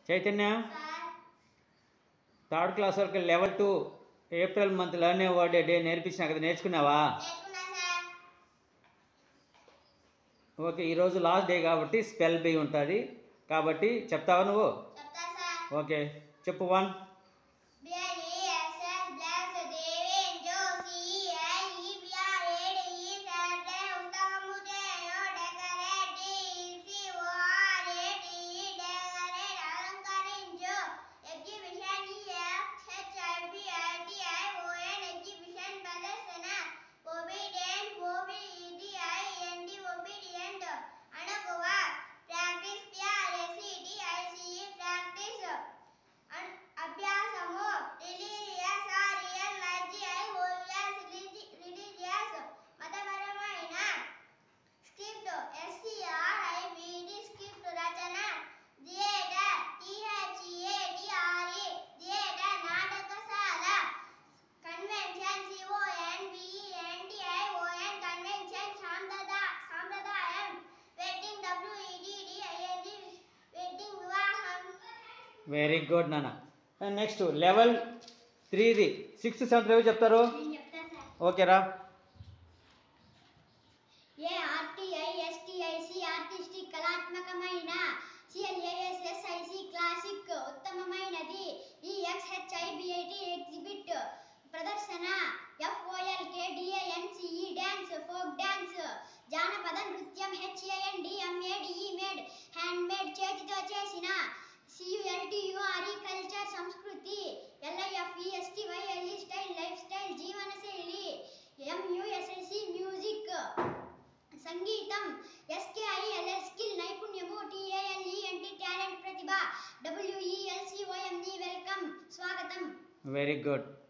Chaitanya sir third class వరకు level two April month learn award day నేర్పించినా కదా నేర్చుకున్నావా నేర్చుకున్నా sir okay ఈరోజు లాస్ట్ డే కాబట్టి స్పెల్ బి ఉంటుంది కాబట్టి చెప్తావా నువ్వు చెప్తా సార్ ఓకే చెప్పు వన్ బిఎల్ఈఎస్ఎస్ బ్లాస్ దేవేన్ జోసి ఐఈబిఆర్ఏడి సర్లే ఉత్తమము చేయో డెకరేట్ ఈసి ఓఆర్ఏడి డెకరేట్ అలంకరించు ఎగ్జిబిషన్ హెచ్ఐబిఐటిఐ ఓఎన్ ఎగ్జిబిషన్ ప్రదర్శన obedient ఓబిఈడిఐఎన్డి obedient అణకువ practice పిఆర్ఎస్ఈడి ICE practice అన్- అభ్యాసము రిలీజియస్ ఆరియన్ మధ్య ఓవియస్ రిలీజియస్ మతపరమైన స్క్రిప్ట్ ఎస్సిఆర్ ఐబిడి స్క్రిప్ట్ రచన theatre టిహెచ్ఏటిఆర్ఈ theatre నాటకశాల convention CON బిఎన్టిఐ ఓఎన్ convention సాంప్రదా సాంప్రదాయం వెడ్డింగ్ డబ్ల్యూఈడిడిఐఎన్జి వెడ్డింగ్ వివాహం వెరీ గుడ్ నాన్న నెక్స్ట్ లెవెల్ త్రీది సిక్స్త్ సెవెంత్ ఏవి చెప్తారు నేను చెప్తా సార్ ఓకేరా ఏ ఆర్టీఐ ఎస్టీఐసి ఆర్టిస్టిక్ కళాత్మకమైన సిఎల్ఏఎస్ఎస్ఐసి క్లాసిక్ ఉత్తమమైనది ఈ ఎక్స్హెచ్ఐబిఐటి ఎగ్జిబిట్ ప్రదర్శన ఎఫ్ఓఎల్కే డిఏఎన్సిఈ డ్యాన్స్ ఫోక్ డ్యాన్స్ జానపద నృత్యం హెచ్ఏఎన్డి ఎంఏడిఈ మేడ్ హ్యాండ్ మేడ్ చేతితో చేసిన సియుఎల్టియుఆర్ఈ కల్చర్ సంస్కృతి ఎల్ఐఎఫ్ఈఎస్టివైఎల్ఈ స్టైల్ లైఫ్ స్టైల్ జీవన శైలి ఎంయుఎస్ఎస్సి మ్యూజిక్ సంగీతం ఎస్కేఐఎల్ఎల్ స్కిల్ నైపుణ్యము టిఏఎల్ఈ అంటే టాలెంట్ ప్రతిభ డబ్ల్యూఈఎల్సిఓఎంఈ వెల్కమ్ స్వాగతం వెరీ గుడ్